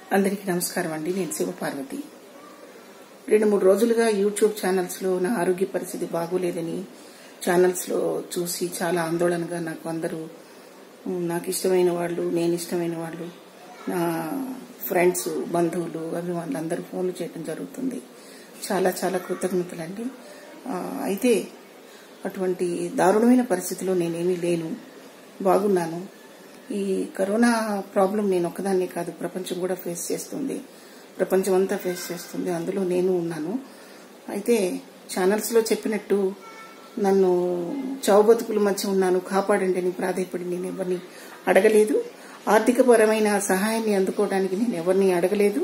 అందరికీ నమస్కారం అండి నేను శివపార్వతి రెండు మూడు రోజులుగా యూట్యూబ్ ఛానల్స్లో నా ఆరోగ్య పరిస్థితి బాగోలేదని ఛానల్స్లో చూసి చాలా ఆందోళనగా నాకు అందరూ ఉమ్, నాకు ఇష్టమైన వాళ్ళు నేను ఇష్టమైన వాళ్ళు నా ఫ్రెండ్స్ బంధువులు అభిమానులు అందరూ ఫోన్లు చేయడం జరుగుతుంది చాలా చాలా కృతజ్ఞతలండి ఆ, అయితే అటువంటి దారుణమైన పరిస్థితిలో నేనేమీ లేను బాగున్నాను ఈ కరోనా ప్రాబ్లం నేను ఒక్కదాన్నే కాదు ప్రపంచం కూడా ఫేస్ చేస్తుంది ప్రపంచం అంతా ఫేస్ చేస్తుంది అందులో నేను ఉన్నాను అయితే ఛానల్స్లో చెప్పినట్టు నన్ను చావు బతుకుల మధ్య ఉన్నాను కాపాడండి అని ప్రాధాయపడి నేను ఎవరిని అడగలేదు ఆర్థికపరమైన సహాయాన్ని అందుకోవడానికి నేను ఎవరిని అడగలేదు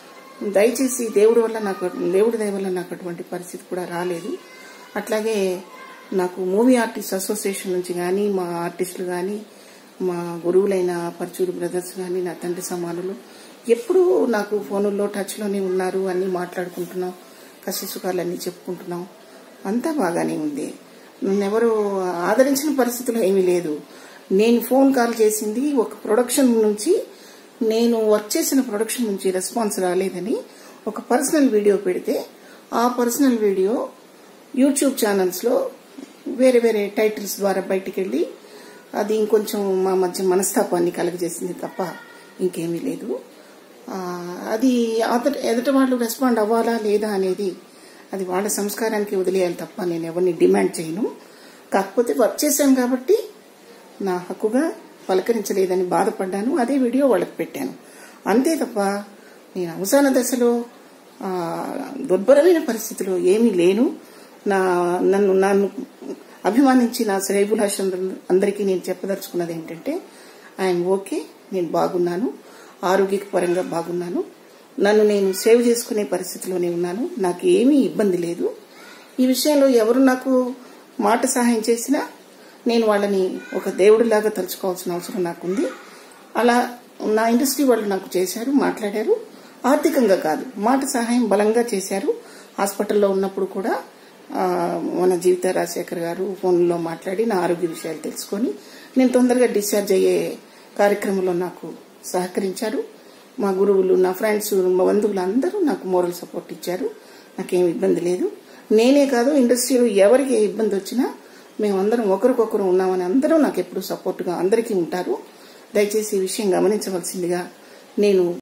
దయచేసి దేవుడి వల్ల నాకు దేవుడి దయ వల్ల నాకు అటువంటి పరిస్థితి కూడా రాలేదు అట్లాగే నాకు మూవీ ఆర్టిస్ట్ అసోసియేషన్ నుంచి కానీ మా ఆర్టిస్టులు కానీ మా గురువులైన పరచూరు బ్రదర్స్ కానీ నా తండ్రి సమానులు ఎప్పుడూ నాకు ఫోనుల్లో టచ్లోనే ఉన్నారు అన్నీ మాట్లాడుకుంటున్నాం కష్ట సుఖాలన్నీ చెప్పుకుంటున్నాం అంతా బాగానే ఉంది నన్నెవరు ఆదరించిన పరిస్థితులు ఏమీ లేదు నేను ఫోన్ కాల్ చేసింది ఒక ప్రొడక్షన్ నుంచి నేను వర్క్ చేసిన ప్రొడక్షన్ నుంచి రెస్పాన్స్ రాలేదని ఒక పర్సనల్ వీడియో పెడితే ఆ పర్సనల్ వీడియో యూట్యూబ్ ఛానల్స్లో వేరే వేరే టైటిల్స్ ద్వారా బయటికి వెళ్ళి అది ఇంకొంచెం మా మధ్య మనస్తాపాన్ని కలగజేసింది తప్ప ఇంకేమీ లేదు ఆ, అది అతట ఎదుటి వాళ్ళు రెస్పాండ్ అవ్వాలా లేదా అనేది అది వాళ్ళ సంస్కారానికి వదిలేయాలి తప్ప నేను ఎవరిని డిమాండ్ చేయను కాకపోతే వర్క్ చేశాను కాబట్టి నా హక్కుగా పలకరించలేదని బాధపడ్డాను అదే వీడియో వాళ్ళకి పెట్టాను అంతే తప్ప నేను అవసాన దశలో ఆ, దుర్భరమైన పరిస్థితిలో ఏమీ లేను నా నన్ను నన్ను అభిమానించి నా శ్రేయభిలాష అందరికీ నేను చెప్పదలుచుకున్నది ఏంటంటే ఐఎమ్ ఓకే నేను బాగున్నాను ఆరోగ్య పరంగా బాగున్నాను నన్ను నేను సేవ్ చేసుకునే పరిస్థితిలోనే ఉన్నాను నాకు ఏమీ ఇబ్బంది లేదు ఈ విషయంలో ఎవరు నాకు మాట సహాయం చేసినా నేను వాళ్ళని ఒక దేవుడిలాగా తలుచుకోవాల్సిన అవసరం నాకుంది అలా నా ఇండస్ట్రీ వాళ్ళు నాకు చేశారు మాట్లాడారు ఆర్థికంగా కాదు మాట సహాయం బలంగా చేశారు హాస్పిటల్లో ఉన్నప్పుడు కూడా ఆ, మన జీవిత రాజశేఖర్ గారు ఫోన్లో మాట్లాడి నా ఆరోగ్య విషయాలు తెలుసుకొని నేను తొందరగా డిశ్చార్జ్ అయ్యే కార్యక్రమంలో నాకు సహకరించారు మా గురువులు నా ఫ్రెండ్స్ మా బంధువులు అందరూ నాకు మోరల్ సపోర్ట్ ఇచ్చారు నాకేం ఇబ్బంది లేదు నేనే కాదు ఇండస్ట్రీలో ఎవరికి ఏ ఇబ్బంది వచ్చినా మేమందరం ఒకరికొకరు ఉన్నామని అందరూ నాకు ఎప్పుడు సపోర్ట్గా అందరికీ ఉంటారు దయచేసి ఈ విషయం గమనించవలసిందిగా నేను